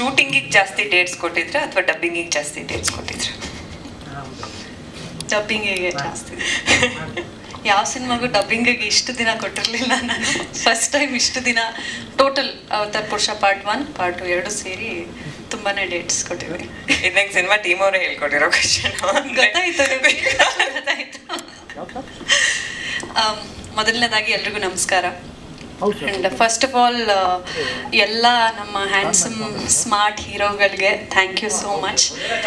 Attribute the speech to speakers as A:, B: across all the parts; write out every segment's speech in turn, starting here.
A: ಶೂಟಿಂಗಿಗೆ ಜಾಸ್ತಿ ಡೇಟ್ಸ್ ಕೊಟ್ಟಿದ್ರ ಅಥವಾ ಡಬ್ಬಿಂಗಿಗೆ ಜಾಸ್ತಿ ಡೇಟ್ಸ್ ಕೊಟ್ಟಿದ್ರ
B: ಡಬ್ಬಿಂಗಿಗೆ ಜಾಸ್ತಿ ಯಾವ ಸಿನಿಮಾಗೂ ಡಬ್ಬಿಂಗಿಗೆ ಇಷ್ಟು ದಿನ ಕೊಟ್ಟಿರಲಿಲ್ಲ ನಾನು ಫಸ್ಟ್ ಟೈಮ್ ಇಷ್ಟು ದಿನ total Avatar Purusha part one part two ಎರಡು ಸೇರಿ ತುಂಬಾನೇ ಡೇಟ್ಸ್ ಕೊಟ್ಟಿದ್ವಿ
A: ಇದು ನಂಗೆ ಸಿನಿಮಾ ಟೀಮ್ ಅವರೇ ಹೇಳ್ಕೊಟ್ಟಿರೋ ಕ್ವಶನ್
B: ಗೊತ್ತಾಯ್ತು ನಿಮ್ಗೆ? ಗೊತ್ತಾಯ್ತು ಆಮ್, ಮೊದಲನೇದಾಗಿ ಎಲ್ರಿಗೂ ನಮಸ್ಕಾರ ಅಂಡ್ ಫಸ್ಟ್ ಆಫ್ ಆಲ್ ಎಲ್ಲ ನಮ್ಮ ಹ್ಯಾಂಡ್ಸಮ್ ಸ್ಮಾರ್ಟ್ ಹೀರೋಗಳಿಗೆ thank you so much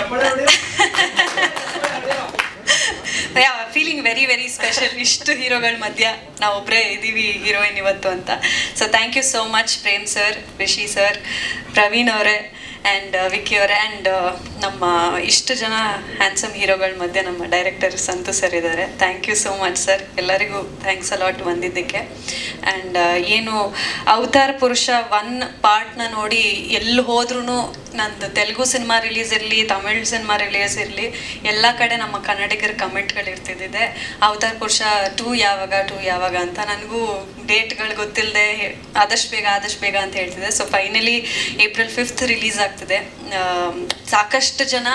B: feeling very very special ಇಷ್ಟು ಹೀರೋಗಳ ಮಧ್ಯ ನಾವೊಬ್ಬರೇ ಇದ್ದೀವಿ ಹೀರೋಯಿನ್ ಇವತ್ತು ಅಂತ so thank you so much Prem sir Rishi sir Praveen ಅವರೇ ಆ್ಯಂಡ್ ವಿಕ್ಕಿ ಅವರೇ ಆ್ಯಂಡ್ ನಮ್ಮ ಇಷ್ಟು ಜನ ಹ್ಯಾಂಡ್ಸಮ್ ಹೀರೋಗಳ ಮಧ್ಯೆ ನಮ್ಮ ಡೈರೆಕ್ಟರ್ ಸಂತು ಸರ್ ಇದ್ದಾರೆ thank you so much sir ಎಲ್ಲರಿಗೂ ಥ್ಯಾಂಕ್ಸ್ ಅಲಾಟ್ ಬಂದಿದ್ದಕ್ಕೆ ಆ್ಯಂಡ್ ಏನು ಅವತಾರ್ ಪುರುಷ ಒನ್ ಪಾರ್ಟ್ನ ನೋಡಿ ಎಲ್ಲಿ ಹೋದ್ರೂ ನಂದು ತೆಲುಗು ಸಿನಿಮಾ ರಿಲೀಸ್ ಇರಲಿ ತಮಿಳ್ ಸಿನಿಮಾ ರಿಲೀಸ್ ಇರಲಿ ಎಲ್ಲ ಕಡೆ ನಮ್ಮ ಕನ್ನಡಿಗರ ಕಮೆಂಟ್ಗಳು ಇರ್ತಿದ್ದಿದೆ ಅವತಾರ್ ಪುರುಷ ಟೂ ಯಾವಾಗ ಟೂ ಯಾವಾಗ ಅಂತ ನನಗೂ ಡೇಟ್ಗಳು ಗೊತ್ತಿಲ್ಲದೆ ಆದಷ್ಟು ಬೇಗ ಆದಷ್ಟು ಬೇಗ ಅಂತ ಹೇಳ್ತಿದ್ದೆ so finally April fifth release ಆಗ್ತಿದೆ ಆಮ್, ಸಾಕಷ್ಟು ಜನ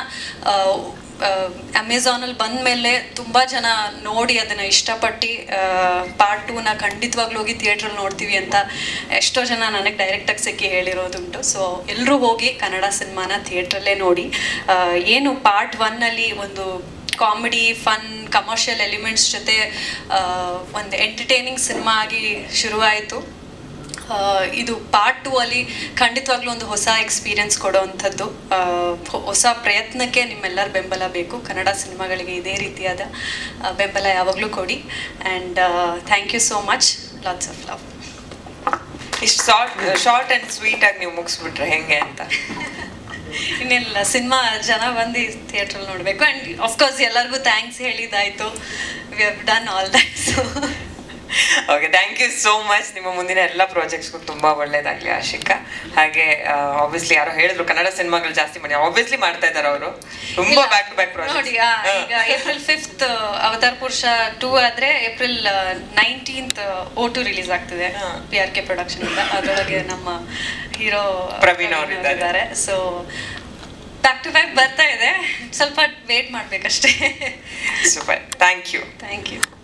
B: ಅಮೆಝಾನಲ್ಲಿ ಬಂದ ಮೇಲೆ ತುಂಬ ಜನ ನೋಡಿ ಅದನ್ನು ಇಷ್ಟಪಟ್ಟು ಪಾರ್ಟ್ ಟೂನ ಖಂಡಿತವಾಗ್ಲೂ ಹೋಗಿ ಥಿಯೇಟ್ರಲ್ಲಿ ನೋಡ್ತೀವಿ ಅಂತ ಎಷ್ಟೋ ಜನ ನನಗೆ ಡೈರೆಕ್ಟಾಗಿ ಸಿಕ್ಕಿ ಹೇಳಿರೋದುಂಟು ಸೊ ಎಲ್ಲರೂ ಹೋಗಿ ಕನ್ನಡ ಸಿನಿಮಾನ ಥಿಯೇಟ್ರಲ್ಲೇ ನೋಡಿ ಆ, ಏನು ಪಾರ್ಟ್ ಒನ್ನಲ್ಲಿ ಒಂದು ಕಾಮಿಡಿ ಫನ್ ಕಮರ್ಷಿಯಲ್ ಎಲಿಮೆಂಟ್ಸ್ ಜೊತೆ ಒಂದು ಎಂಟರ್ಟೈನಿಂಗ್ ಸಿನಿಮಾ ಆಗಿ ಶುರುವಾಯಿತು ಆ, ಇದು ಪಾರ್ಟ್ ಟೂ ಅಲ್ಲಿ ಖಂಡಿತವಾಗ್ಲೂ ಒಂದು ಹೊಸ ಎಕ್ಸ್ಪೀರಿಯನ್ಸ್ ಕೊಡೋವಂಥದ್ದು ಆ, ಹೊ- ಹೊಸ ಪ್ರಯತ್ನಕ್ಕೆ ನಿಮ್ಮೆಲ್ಲರ ಬೆಂಬಲ ಬೇಕು ಕನ್ನಡ ಸಿನಿಮಾಗಳಿಗೆ ಇದೇ ರೀತಿಯಾದ ಆ, ಬೆಂಬಲ ಯಾವಾಗಲೂ ಕೊಡಿ and thank you so much lots of love
A: ಇಷ್ಟು ಶಾರ್ಟ್ ಶಾರ್ಟ್ ಅಂಡ್ ಸ್ವೀಟ್ ಆಗಿ ನೀವು ಮುಗಿಸ್ಬಿಟ್ರೆ ಹೆಂಗೆ ಅಂತ
B: ಇನ್ನೆಲ್ಲ ಸಿನಿಮಾ ಜನ ಬಂದು ಥಿಯೇಟ್ರಲ್ಲಿ ನೋಡಬೇಕು ಆ್ಯಂಡ್ ಅಫ್ಕೋರ್ಸ್ ಎಲ್ಲರಿಗೂ ಥ್ಯಾಂಕ್ಸ್ ಹೇಳಿದ್ದಾಯಿತು we have done all that so
A: okay thank you so much ನಿಮ್ಮ ಮುಂದಿನ ಎಲ್ಲ ಪ್ರಾಜೆಕ್ಟ್ಸ್ಗೂ ತುಂಬಾ ಒಳ್ಳೇದಾಗ್ಲಿ ಆಶಿಕಾ ಹಾಗೆ ಆಬ್ವಿಯಸ್ಲಿ ಯಾರೋ ಹೇಳಿದ್ರು ಕನ್ನಡ ಸಿನಿಮಾಗಳು ಜಾಸ್ತಿ ಮಾಡಿ ಆಬ್ವಿಯಸ್ಲಿ ಮಾಡ್ತಾ ಇದ್ದಾರೆ ಅವರು ತುಂಬಾ ಬ್ಯಾಕ್ ಟು ಬ್ಯಾಕ್
B: ನೋಡಿ ಆ, ಈಗ April fifth Avatar Purusha two ಆದ್ರೆ ಏಪ್ರಿಲ್ ನೈನ್ಟೀನ್ತ್ ಓ ಟು ರಿಲೀಸ್ ಆಗ್ತಿದೆ
A: ಹಾ.
B: ಪಿ ಆರ್ ಕೆ ಪ್ರೊಡಕ್ಷನ್ ಇಂದ ಅದರೊಳಗೆ ನಮ್ಮ ಹೀರೋ
A: ಪ್ರವೀಣ್ ಅವ್ರು ಇದ್ದಾರೆ.
B: ಸೊ ಬ್ಯಾಕ್ ಟು ಬ್ಯಾಕ್ ಬರ್ತಾ ಇದೆ ಸ್ವಲ್ಪ ವೇಟ್ ಮಾಡ್ಬೇಕಷ್ಟೇ
A: super thank you
B: thank you